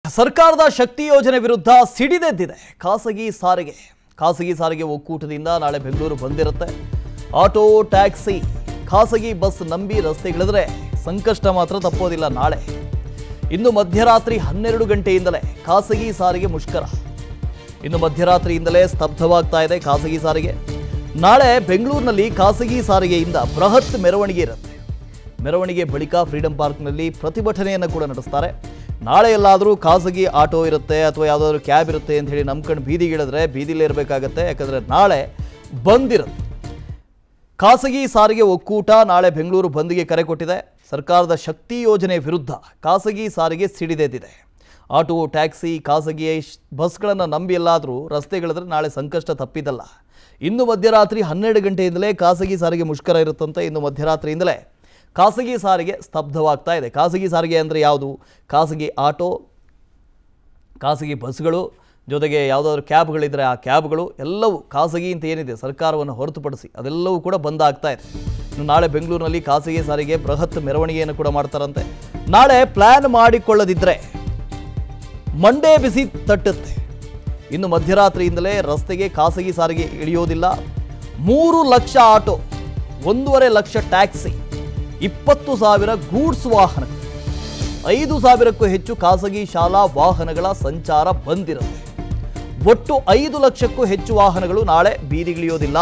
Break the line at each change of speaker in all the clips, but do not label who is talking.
ಸರ್ಕಾರದ ಶಕ್ತಿ ಯೋಜನೆ ವಿರುದ್ಧ ಸಿಡಿದೆದ್ದಿದೆ ಖಾಸಗಿ ಸಾರಿಗೆ ಖಾಸಗಿ ಸಾರಿಗೆ ಒಕ್ಕೂಟದಿಂದ ನಾಳೆ ಬೆಂಗಳೂರು ಬಂದಿರುತ್ತೆ ಆಟೋ ಟ್ಯಾಕ್ಸಿ ಖಾಸಗಿ ಬಸ್ ನಂಬಿ ರಸ್ತೆಗಿಳಿದ್ರೆ ಸಂಕಷ್ಟ ಮಾತ್ರ ತಪ್ಪೋದಿಲ್ಲ ನಾಳೆ ಇನ್ನು ಮಧ್ಯರಾತ್ರಿ ಹನ್ನೆರಡು ಗಂಟೆಯಿಂದಲೇ ಖಾಸಗಿ ಸಾರಿಗೆ ಮುಷ್ಕರ ಇನ್ನು ಮಧ್ಯರಾತ್ರಿಯಿಂದಲೇ ಸ್ತಬ್ಧವಾಗ್ತಾ ಇದೆ ಖಾಸಗಿ ಸಾರಿಗೆ ನಾಳೆ ಬೆಂಗಳೂರಿನಲ್ಲಿ ಖಾಸಗಿ ಸಾರಿಗೆಯಿಂದ ಬೃಹತ್ ಮೆರವಣಿಗೆ ಇರುತ್ತೆ ಮೆರವಣಿಗೆ ಬಳಿಕ ಫ್ರೀಡಂ ಪಾರ್ಕ್ನಲ್ಲಿ ಪ್ರತಿಭಟನೆಯನ್ನು ಕೂಡ ನಡೆಸ್ತಾರೆ ನಾಳೆ ಎಲ್ಲಾದರೂ ಖಾಸಗಿ ಆಟೋ ಇರುತ್ತೆ ಅಥವಾ ಯಾವುದಾದ್ರೂ ಕ್ಯಾಬ್ ಇರುತ್ತೆ ಅಂತ ಹೇಳಿ ನಂಬ್ಕೊಂಡು ಬೀದಿಗಿಳಿದ್ರೆ ಬೀದಿಲೇ ಇರಬೇಕಾಗತ್ತೆ ಯಾಕಂದರೆ ನಾಳೆ ಬಂದಿರುತ್ತೆ ಖಾಸಗಿ ಸಾರಿಗೆ ಒಕ್ಕೂಟ ನಾಳೆ ಬೆಂಗಳೂರು ಬಂದ್ಗೆ ಕರೆ ಕೊಟ್ಟಿದೆ ಸರ್ಕಾರದ ಶಕ್ತಿ ಯೋಜನೆ ವಿರುದ್ಧ ಖಾಸಗಿ ಸಾರಿಗೆ ಸಿಡಿದೆದ್ದಿದೆ ಆಟೋ ಟ್ಯಾಕ್ಸಿ ಖಾಸಗಿ ಬಸ್ಗಳನ್ನು ನಂಬಿ ಎಲ್ಲಾದರೂ ರಸ್ತೆಗಳಿದ್ರೆ ನಾಳೆ ಸಂಕಷ್ಟ ತಪ್ಪಿದಲ್ಲ ಇನ್ನು ಮಧ್ಯರಾತ್ರಿ ಹನ್ನೆರಡು ಗಂಟೆಯಿಂದಲೇ ಖಾಸಗಿ ಸಾರಿಗೆ ಮುಷ್ಕರ ಇರುತ್ತಂತೆ ಇನ್ನು ಮಧ್ಯರಾತ್ರಿಯಿಂದಲೇ ಖಾಸಗಿ ಸಾರಿಗೆ ಸ್ತಬ್ಧವಾಗ್ತಾ ಇದೆ ಖಾಸಗಿ ಸಾರಿಗೆ ಅಂದರೆ ಯಾವುದು ಖಾಸಗಿ ಆಟೋ ಖಾಸಗಿ ಬಸ್ಗಳು ಜೊತೆಗೆ ಯಾವುದಾದ್ರು ಕ್ಯಾಬ್ಗಳಿದ್ರೆ ಆ ಕ್ಯಾಬ್ಗಳು ಎಲ್ಲವೂ ಖಾಸಗಿ ಅಂತ ಏನಿದೆ ಸರ್ಕಾರವನ್ನು ಹೊರತುಪಡಿಸಿ ಅದೆಲ್ಲವೂ ಕೂಡ ಬಂದ್ ಆಗ್ತಾ ಇದೆ ಇನ್ನು ನಾಳೆ ಬೆಂಗಳೂರಿನಲ್ಲಿ ಖಾಸಗಿ ಸಾರಿಗೆ ಬೃಹತ್ ಮೆರವಣಿಗೆಯನ್ನು ಕೂಡ ಮಾಡ್ತಾರಂತೆ ನಾಳೆ ಪ್ಲಾನ್ ಮಾಡಿಕೊಳ್ಳದಿದ್ದರೆ ಮಂಡೇ ಬಿಸಿ ತಟ್ಟುತ್ತೆ ಇನ್ನು ಮಧ್ಯರಾತ್ರಿಯಿಂದಲೇ ರಸ್ತೆಗೆ ಖಾಸಗಿ ಸಾರಿಗೆ ಇಳಿಯೋದಿಲ್ಲ ಮೂರು ಲಕ್ಷ ಆಟೋ ಒಂದೂವರೆ ಲಕ್ಷ ಟ್ಯಾಕ್ಸಿ ಇಪ್ಪತ್ತು ಸಾವಿರ ಗೂಡ್ಸ್ ವಾಹನಗಳು ಐದು ಸಾವಿರಕ್ಕೂ ಹೆಚ್ಚು ಖಾಸಗಿ ಶಾಲಾ ವಾಹನಗಳ ಸಂಚಾರ ಬಂದಿರುತ್ತೆ ಒಟ್ಟು ಐದು ಲಕ್ಷಕ್ಕೂ ಹೆಚ್ಚು ವಾಹನಗಳು ನಾಳೆ ಬೀದಿಗಿಳಿಯೋದಿಲ್ಲ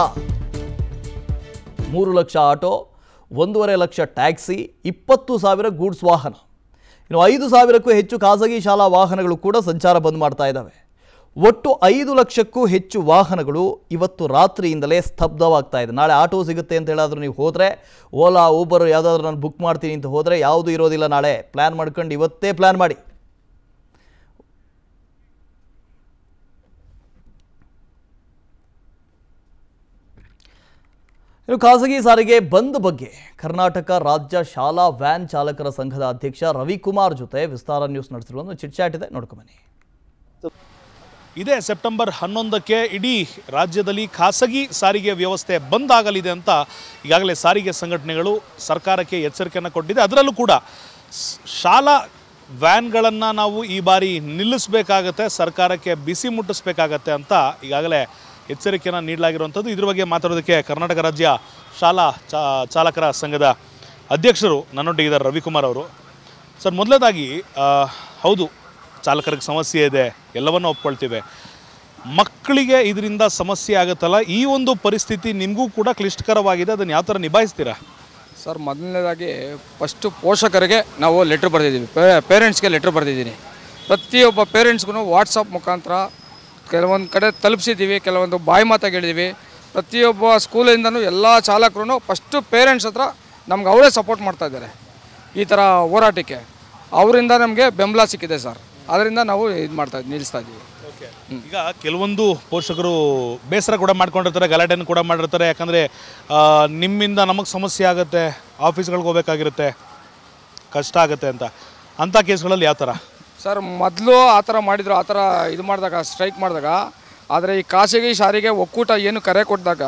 ಮೂರು ಲಕ್ಷ ಆಟೋ ಒಂದೂವರೆ ಲಕ್ಷ ಟ್ಯಾಕ್ಸಿ ಇಪ್ಪತ್ತು ಸಾವಿರ ಗೂಡ್ಸ್ ವಾಹನ ಇನ್ನು ಐದು ಸಾವಿರಕ್ಕೂ ಹೆಚ್ಚು ಖಾಸಗಿ ಶಾಲಾ ವಾಹನಗಳು ಕೂಡ ಸಂಚಾರ ಬಂದ್ ಮಾಡ್ತಾ ಇದ್ದಾವೆ ಒಟ್ಟು ಐದು ಲಕ್ಷಕ್ಕೂ ಹೆಚ್ಚು ವಾಹನಗಳು ಇವತ್ತು ರಾತ್ರಿಯಿಂದಲೇ ಸ್ತಬ್ಧವಾಗ್ತಾ ಇದೆ ನಾಳೆ ಆಟೋ ಸಿಗುತ್ತೆ ಅಂತ ಹೇಳಾದ್ರೂ ನೀವು ಹೋದರೆ ಓಲಾ ಊಬರ್ ಯಾವುದಾದ್ರೂ ನಾನು ಬುಕ್ ಮಾಡ್ತೀನಿ ಅಂತ ಹೋದರೆ ಯಾವುದು ಇರೋದಿಲ್ಲ ನಾಳೆ ಪ್ಲ್ಯಾನ್ ಮಾಡ್ಕೊಂಡು ಇವತ್ತೇ ಪ್ಲ್ಯಾನ್ ಮಾಡಿ ಇನ್ನು ಖಾಸಗಿ ಸಾರಿಗೆ ಬಂದ್ ಬಗ್ಗೆ ಕರ್ನಾಟಕ ರಾಜ್ಯ ಶಾಲಾ ವ್ಯಾನ್ ಚಾಲಕರ ಸಂಘದ ಅಧ್ಯಕ್ಷ ರವಿಕುಮಾರ್ ಜೊತೆ ವಿಸ್ತಾರ ನ್ಯೂಸ್ ನಡೆಸಿರುವ ಒಂದು ಚಿಟ್ಚಾಟ್ ಇದೆ ನೋಡ್ಕೊಂಬನ್ನಿ
ಇದೇ ಸೆಪ್ಟೆಂಬರ್ ಹನ್ನೊಂದಕ್ಕೆ ಇಡೀ ರಾಜ್ಯದಲ್ಲಿ ಖಾಸಗಿ ಸಾರಿಗೆ ವ್ಯವಸ್ಥೆ ಬಂದ್ ಆಗಲಿದೆ ಅಂತ ಈಗಾಗಲೇ ಸಾರಿಗೆ ಸಂಘಟನೆಗಳು ಸರ್ಕಾರಕ್ಕೆ ಎಚ್ಚರಿಕೆಯನ್ನು ಕೊಟ್ಟಿದೆ ಅದರಲ್ಲೂ ಕೂಡ ಸ್- ಶಾಲಾ ವ್ಯಾನ್ಗಳನ್ನು ನಾವು ಈ ಬಾರಿ ನಿಲ್ಲಿಸಬೇಕಾಗತ್ತೆ ಸರ್ಕಾರಕ್ಕೆ ಬಿಸಿ ಮುಟ್ಟಿಸ್ಬೇಕಾಗತ್ತೆ ಅಂತ ಈಗಾಗಲೇ ಎಚ್ಚರಿಕೆಯನ್ನು ನೀಡಲಾಗಿರುವಂಥದ್ದು ಇದ್ರ ಬಗ್ಗೆ ಮಾತಾಡೋದಕ್ಕೆ ಕರ್ನಾಟಕ ರಾಜ್ಯ ಶಾಲಾ ಚಾ ಚಾಲಕರ ಸಂಘದ ಅಧ್ಯಕ್ಷರು ನನ್ನೊಟ್ಟಿಗಿದ್ದಾರೆ ರವಿಕುಮಾರ್ ಅವರು ಸರ್ ಮೊದಲನೇದಾಗಿ ಆ, ಹೌದು ಚಾಲಕರಿಗೆ ಸಮಸ್ಯೆ ಇದೆ ಎಲ್ಲವನ್ನೂ ಒಪ್ಕೊಳ್ತೀವಿ ಮಕ್ಕಳಿಗೆ ಇದರಿಂದ ಸಮಸ್ಯೆ ಆಗುತ್ತಲ್ಲ ಈ ಒಂದು ಪರಿಸ್ಥಿತಿ ನಿಮಗೂ ಕೂಡ ಕ್ಲಿಷ್ಟಕರವಾಗಿದೆ ಅದನ್ನು ಯಾವ ಥರ ನಿಭಾಯಿಸ್ತೀರಾ
ಸರ್ ಮೊದಲನೇದಾಗಿ ಫಸ್ಟು ಪೋಷಕರಿಗೆ ನಾವು ಲೆಟ್ರ್ ಬರೆದಿದ್ದೀವಿ ಪೇರೆಂಟ್ಸ್ಗೆ ಲೆಟ್ರ್ ಬರೆದಿದ್ದೀನಿ ಪ್ರತಿಯೊಬ್ಬ ಪೇರೆಂಟ್ಸ್ಗೂ ವಾಟ್ಸಪ್ ಮುಖಾಂತರ ಕೆಲವೊಂದು ಕಡೆ ತಲುಪಿಸಿದ್ದೀವಿ ಕೆಲವೊಂದು ಬಾಯಿ ಮಾತಾಗಿ ಹೇಳಿದ್ದೀವಿ ಪ್ರತಿಯೊಬ್ಬ ಸ್ಕೂಲಿಂದನೂ ಎಲ್ಲ ಚಾಲಕರು ಫಸ್ಟು ಪೇರೆಂಟ್ಸ್ ಹತ್ರ ನಮ್ಗೆ ಅವರೇ ಸಪೋರ್ಟ್ ಮಾಡ್ತಾ ಇದ್ದಾರೆ ಈ ಥರ ಹೋರಾಟಕ್ಕೆ ಅವರಿಂದ ನಮಗೆ ಬೆಂಬಲ ಸಿಕ್ಕಿದೆ ಸರ್ ಅದರಿಂದ ನಾವು ಇದು ಮಾಡ್ತಾ ನಿಲ್ಲಿಸ್ತಾ ಇದ್ದೀವಿ
ಈಗ ಕೆಲವೊಂದು ಪೋಷಕರು ಬೇಸರ ಕೂಡ ಮಾಡ್ಕೊಂಡಿರ್ತಾರೆ ಗಲಾಟೆಯನ್ನು ಕೂಡ ಮಾಡಿರ್ತಾರೆ ಯಾಕಂದರೆ ನಿಮ್ಮಿಂದ ನಮಗೆ ಸಮಸ್ಯೆ ಆಗುತ್ತೆ ಆಫೀಸ್ಗಳಿಗೆ ಹೋಗ್ಬೇಕಾಗಿರುತ್ತೆ ಕಷ್ಟ ಆಗುತ್ತೆ ಅಂತ ಅಂಥ ಕೇಸ್ಗಳಲ್ಲಿ ಯಾವ ಥರ
ಸರ್ ಮೊದಲು ಆ ಥರ ಮಾಡಿದ್ರು ಆ ಥರ ಇದು ಮಾಡಿದಾಗ ಸ್ಟ್ರೈಕ್ ಮಾಡಿದಾಗ ಆದರೆ ಈ ಖಾಸಗಿ ಸಾರಿಗೆ ಒಕ್ಕೂಟ ಏನು ಕರೆ ಕೊಟ್ಟಿದಾಗ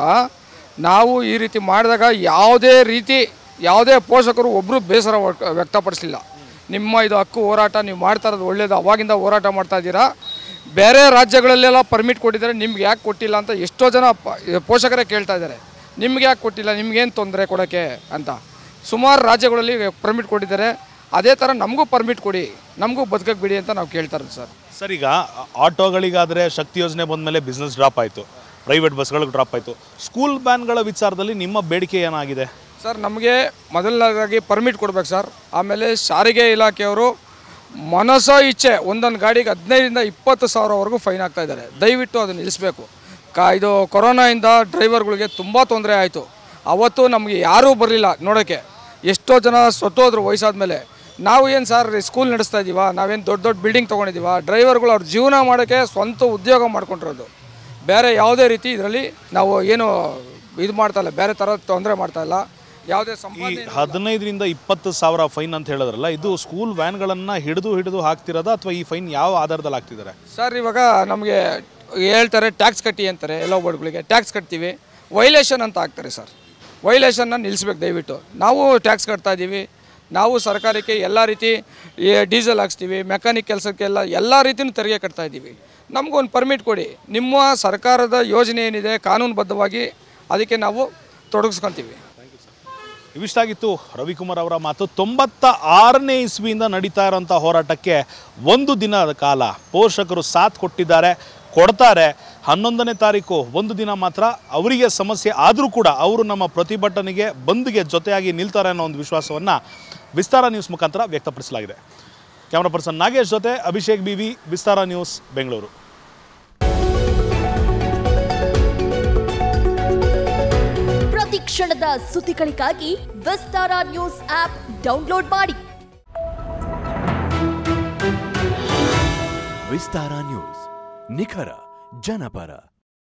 ನಾವು ಈ ರೀತಿ ಮಾಡಿದಾಗ ಯಾವುದೇ ರೀತಿ ಯಾವುದೇ ಪೋಷಕರು ಒಬ್ಬರು ಬೇಸರ ವ್ಯಕ್ತ- ವ್ಯಕ್ತಪಡಿಸಲಿಲ್ಲ ನಿಮ್ಮ ಇದು ಹಕ್ಕು ಹೋರಾಟ ನೀವು ಮಾಡ್ತಾ ಇರೋದು ಒಳ್ಳೇದು ಅವಾಗಿಂದ ಹೋರಾಟ ಮಾಡ್ತಾ ಇದ್ದೀರಾ ಬೇರೆ ರಾಜ್ಯಗಳಲ್ಲೆಲ್ಲ ಪರ್ಮಿಟ್ ಕೊಟ್ಟಿದ್ದಾರೆ ನಿಮ್ಗೆ ಯಾಕೆ ಕೊಟ್ಟಿಲ್ಲ ಅಂತ ಎಷ್ಟೋ ಜನ ಪ- ಪೋಷಕರೇ ಕೇಳ್ತಾ ಇದ್ದಾರೆ ನಿಮ್ಗೆ ಯಾಕೆ ಕೊಟ್ಟಿಲ್ಲ ನಿಮ್ಗೇನು ತೊಂದರೆ ಕೊಡೋಕ್ಕೆ ಅಂತ ಸುಮಾರು ರಾಜ್ಯಗಳಲ್ಲಿ ಪರ್ಮಿಟ್ ಕೊಟ್ಟಿದ್ದಾರೆ ಅದೇ ಥರ ನಮಗೂ ಪರ್ಮಿಟ್ ಕೊಡಿ ನಮಗೂ ಬದುಕಕ್ಕೆ ಬಿಡಿ ಅಂತ ನಾವು ಕೇಳ್ತಾ ಇರೋದು ಸರ್
ಸರ್ ಈಗ ಆಟೋಗಳಿಗಾದರೆ ಶಕ್ತಿ ಯೋಜನೆ ಬಂದಮೇಲೆ ಬಿಸ್ನೆಸ್ ಡ್ರಾಪ್ ಆಯಿತು ಪ್ರೈವೇಟ್ ಬಸ್ಗಳಿಗೆ ಡ್ರಾಪ್ ಆಯಿತು ಸ್ಕೂಲ್ ಬ್ಯಾನ್ಗಳ ವಿಚಾರದಲ್ಲಿ ನಿಮ್ಮ ಬೇಡಿಕೆ ಏನಾಗಿದೆ
ಸರ್ ನಮಗೆ ಮೊದಲನೇದಾಗಿ ಪರ್ಮಿಟ್ ಕೊಡ್ಬೇಕು ಸರ್ ಆಮೇಲೆ ಸಾರಿಗೆ ಇಲಾಖೆಯವರು ಮನಸೋ ಇಚ್ಛೆ ಒಂದೊಂದು ಗಾಡಿಗೆ ಹದಿನೈದರಿಂದ ಇಪ್ಪತ್ತು ಸಾವಿರವರೆಗೂ ಫೈನ್ ಹಾಕ್ತಾ ಇದ್ದಾರೆ ದಯವಿಟ್ಟು ಅದನ್ನು ನಿಲ್ಲಿಸಬೇಕು ಕಾ ಇದು ಕೊರೋನಾಯಿಂದ ಡ್ರೈವರ್ಗಳಿಗೆ ತುಂಬ ತೊಂದರೆ ಆಯಿತು ಅವತ್ತು ನಮಗೆ ಯಾರೂ ಬರಲಿಲ್ಲ ನೋಡೋಕ್ಕೆ ಎಷ್ಟೋ ಜನ ಸತ್ತೋದ್ರು ವಯಸ್ಸಾದ ಮೇಲೆ ನಾವು ಏನು ಸರ್ ಸ್ಕೂಲ್ ನಡೆಸ್ತಾ ಇದ್ದೀವ ನಾವೇನು ದೊಡ್ಡ ದೊಡ್ಡ ಬಿಲ್ಡಿಂಗ್ ತೊಗೊಂಡಿದ್ದೀವ ಡ್ರೈವರ್ಗಳು ಅವ್ರ ಜೀವನ ಮಾಡೋಕ್ಕೆ ಸ್ವಂತ ಉದ್ಯೋಗ ಮಾಡ್ಕೊಂಡಿರೋದು ಬೇರೆ ಯಾವುದೇ ರೀತಿ ಇದರಲ್ಲಿ ನಾವು ಏನು ಇದು ಮಾಡ್ತಾ ಇಲ್ಲ ಬೇರೆ ಥರ ತೊಂದರೆ ಮಾಡ್ತಾ ಇಲ್ಲ ಯಾವುದೇ
ಈ
ಸಂಪಾದನೆ
ಹದಿನೈದರಿಂದ ಇಪ್ಪತ್ತು ಸಾವಿರ ಫೈನ್ ಅಂತ ಹೇಳಿದ್ರಲ್ಲ ಇದು ಸ್ಕೂಲ್ ವ್ಯಾನ್ಗಳನ್ನು ಹಿಡಿದು ಹಿಡಿದು ಹಾಕ್ತಿರೋದ ಅಥವಾ ಈ ಫೈನ್ ಯಾವ ಆಧಾರದಲ್ಲಿ ಹಾಕ್ತಿದ್ದಾರೆ
ಸರ್ ಇವಾಗ ನಮಗೆ ಹೇಳ್ತಾರೆ ಟ್ಯಾಕ್ಸ್ ಕಟ್ಟಿ ಅಂತಾರೆ ಎಲ್ಲ ಬೋರ್ಡ್ಗಳಿಗೆ ಟ್ಯಾಕ್ಸ್ ಕಟ್ತೀವಿ ವೈಲೇಷನ್ ಅಂತ ಹಾಕ್ತಾರೆ ಸರ್ ವೈಲೇಷನ್ನ ನಿಲ್ಲಿಸ್ಬೇಕು ದಯವಿಟ್ಟು ನಾವು ಟ್ಯಾಕ್ಸ್ ಕಟ್ತಾ ಇದ್ದೀವಿ ನಾವು ಸರ್ಕಾರಕ್ಕೆ ಎಲ್ಲ ರೀತಿ ಈ ಡೀಸೆಲ್ ಹಾಕ್ಸ್ತೀವಿ ಮೆಕ್ಯಾನಿಕ್ ಕೆಲಸಕ್ಕೆಲ್ಲ ಎಲ್ಲ ರೀತಿಯೂ ತೆರಿಗೆ ಕಟ್ತಾ ಇದ್ದೀವಿ ನಮಗೊಂದು ಪರ್ಮಿಟ್ ಕೊಡಿ ನಿಮ್ಮ ಸರ್ಕಾರದ ಯೋಜನೆ ಏನಿದೆ ಕಾನೂನುಬದ್ಧವಾಗಿ ಅದಕ್ಕೆ ನಾವು ತೊಡಗಿಸ್ಕೊತೀವಿ
ಇವಿಷ್ಟಾಗಿತ್ತು ರವಿಕುಮಾರ್ ಅವರ ಮಾತು ತೊಂಬತ್ತ ಆರನೇ ಇಸ್ವಿಯಿಂದ ನಡೀತಾ ಇರೋಂಥ ಹೋರಾಟಕ್ಕೆ ಒಂದು ದಿನದ ಕಾಲ ಪೋಷಕರು ಸಾಥ್ ಕೊಟ್ಟಿದ್ದಾರೆ ಕೊಡ್ತಾರೆ ಹನ್ನೊಂದನೇ ತಾರೀಕು ಒಂದು ದಿನ ಮಾತ್ರ ಅವರಿಗೆ ಸಮಸ್ಯೆ ಆದರೂ ಕೂಡ ಅವರು ನಮ್ಮ ಪ್ರತಿಭಟನೆಗೆ ಬಂದ್ಗೆ ಜೊತೆಯಾಗಿ ನಿಲ್ತಾರೆ ಅನ್ನೋ ಒಂದು ವಿಶ್ವಾಸವನ್ನು ವಿಸ್ತಾರ ನ್ಯೂಸ್ ಮುಖಾಂತರ ವ್ಯಕ್ತಪಡಿಸಲಾಗಿದೆ ಕ್ಯಾಮ್ರಾ ಪರ್ಸನ್ ನಾಗೇಶ್ ಜೊತೆ Abhishek B V Vistara news Bengaluru
ಪ್ರತಿ ಕ್ಷಣದ ಸುದ್ದಿಗಳಿಗಾಗಿ ವಿಸ್ತಾರ ನ್ಯೂಸ್ ಆಪ್ ಡೌನ್ಲೋಡ್ ಮಾಡಿ
ವಿಸ್ತಾರ ನ್ಯೂಸ್ ನಿಖರ ಜನಪರ